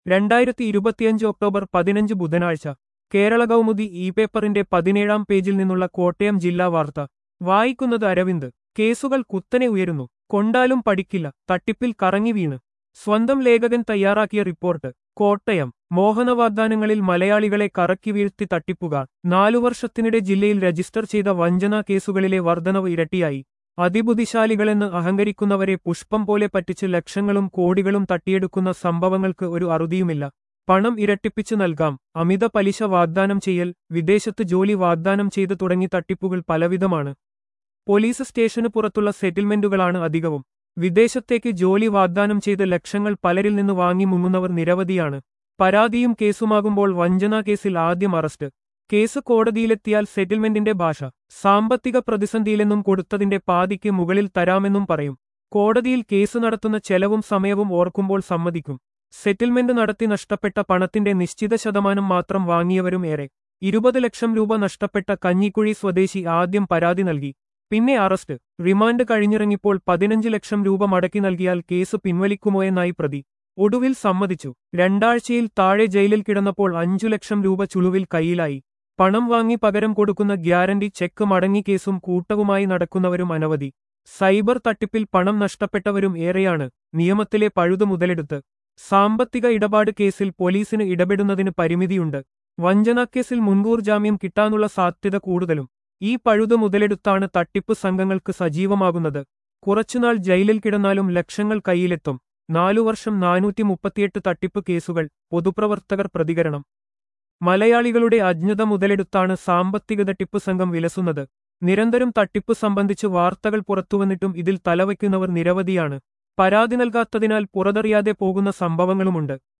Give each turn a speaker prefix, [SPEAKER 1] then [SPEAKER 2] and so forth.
[SPEAKER 1] രണ്ടായിരത്തി ഇരുപത്തിയഞ്ച് ഒക്ടോബർ പതിനഞ്ച് ബുധനാഴ്ച കേരള കൗമുദി ഇ പേപ്പറിന്റെ പതിനേഴാം പേജിൽ നിന്നുള്ള കോട്ടയം ജില്ലാ വാർത്ത വായിക്കുന്നത് അരവിന്ദ് കേസുകൾ കുത്തനെ ഉയരുന്നു കൊണ്ടാലും പഠിക്കില്ല തട്ടിപ്പിൽ കറങ്ങി വീണ് സ്വന്തം ലേഖകൻ തയ്യാറാക്കിയ റിപ്പോർട്ട് കോട്ടയം മോഹനവാഗ്ദാനങ്ങളിൽ മലയാളികളെ കറക്കി വീഴ്ത്തി തട്ടിപ്പുകാർ നാലു വർഷത്തിനിടെ ജില്ലയിൽ രജിസ്റ്റർ ചെയ്ത വഞ്ചനാ കേസുകളിലെ വർധനവ് ഇരട്ടിയായി അതിബുദ്ധിശാലികളെന്ന് അഹങ്കരിക്കുന്നവരെ പുഷ്പം പോലെ പറ്റിച്ച് ലക്ഷങ്ങളും കോടികളും തട്ടിയെടുക്കുന്ന സംഭവങ്ങൾക്ക് ഒരു അറുതിയുമില്ല പണം ഇരട്ടിപ്പിച്ചു നൽകാം അമിത പലിശ വാഗ്ദാനം ചെയ്യൽ വിദേശത്ത് ജോലി വാഗ്ദാനം ചെയ്തു തുടങ്ങി തട്ടിപ്പുകൾ പലവിധമാണ് പോലീസ് സ്റ്റേഷന് പുറത്തുള്ള സെറ്റിൽമെന്റുകളാണ് അധികവും വിദേശത്തേക്ക് ജോലി വാഗ്ദാനം ചെയ്ത് ലക്ഷങ്ങൾ പലരിൽ നിന്ന് വാങ്ങി മുങ്ങുന്നവർ നിരവധിയാണ് പരാതിയും കേസുമാകുമ്പോൾ വഞ്ചനാ കേസിൽ ആദ്യം അറസ്റ്റ് കേസ് കോടതിയിലെത്തിയാൽ സെറ്റിൽമെന്റിന്റെ ഭാഷ സാമ്പത്തിക പ്രതിസന്ധിയിലെന്നും കൊടുത്തതിന്റെ പാതിക്ക് മുകളിൽ തരാമെന്നും പറയും കോടതിയിൽ കേസ് നടത്തുന്ന ചെലവും സമയവും ഓർക്കുമ്പോൾ സമ്മതിക്കും സെറ്റിൽമെന്റ് നടത്തി നഷ്ടപ്പെട്ട പണത്തിന്റെ നിശ്ചിത ശതമാനം മാത്രം വാങ്ങിയവരും ഏറെ ഇരുപത് ലക്ഷം രൂപ നഷ്ടപ്പെട്ട കഞ്ഞിക്കുഴി സ്വദേശി ആദ്യം പരാതി നൽകി പിന്നെ അറസ്റ്റ് റിമാൻഡ് കഴിഞ്ഞിറങ്ങിപ്പോൾ പതിനഞ്ച് ലക്ഷം രൂപ മടക്കി നൽകിയാൽ കേസ് പിൻവലിക്കുമോയെന്നായി പ്രതി ഒടുവിൽ സമ്മതിച്ചു രണ്ടാഴ്ചയിൽ താഴെ ജയിലിൽ കിടന്നപ്പോൾ അഞ്ചു ലക്ഷം രൂപ ചുളുവിൽ കയ്യിലായി പണം വാങ്ങി പകരം കൊടുക്കുന്ന ഗ്യാരണ്ടി ചെക്ക് മടങ്ങി കേസും കൂട്ടവുമായി നടക്കുന്നവരും അനവധി സൈബർ തട്ടിപ്പിൽ പണം നഷ്ടപ്പെട്ടവരും ഏറെയാണ് നിയമത്തിലെ പഴുതു മുതലെടുത്ത് സാമ്പത്തിക ഇടപാട് കേസിൽ പോലീസിന് ഇടപെടുന്നതിന് പരിമിതിയുണ്ട് വഞ്ചനാക്കേസിൽ മുൻകൂർ ജാമ്യം കിട്ടാനുള്ള സാധ്യത കൂടുതലും ഈ പഴുതു മുതലെടുത്താണ് തട്ടിപ്പ് സംഘങ്ങൾക്ക് സജീവമാകുന്നത് കുറച്ചുനാൾ ജയിലിൽ കിടന്നാലും ലക്ഷങ്ങൾ കയ്യിലെത്തും നാലു വർഷം നാനൂറ്റി മുപ്പത്തിയെട്ട് തട്ടിപ്പ് കേസുകൾ പൊതുപ്രവർത്തകർ പ്രതികരണം മലയാളികളുടെ അജ്ഞത മുതലെടുത്താണ് സാമ്പത്തിക തട്ടിപ്പ് സംഘം വിലസുന്നത് നിരന്തരം തട്ടിപ്പ് സംബന്ധിച്ച് വാർത്തകൾ പുറത്തുവന്നിട്ടും ഇതിൽ തലവയ്ക്കുന്നവർ നിരവധിയാണ് പരാതി നൽകാത്തതിനാൽ പുറതറിയാതെ പോകുന്ന സംഭവങ്ങളുമുണ്ട്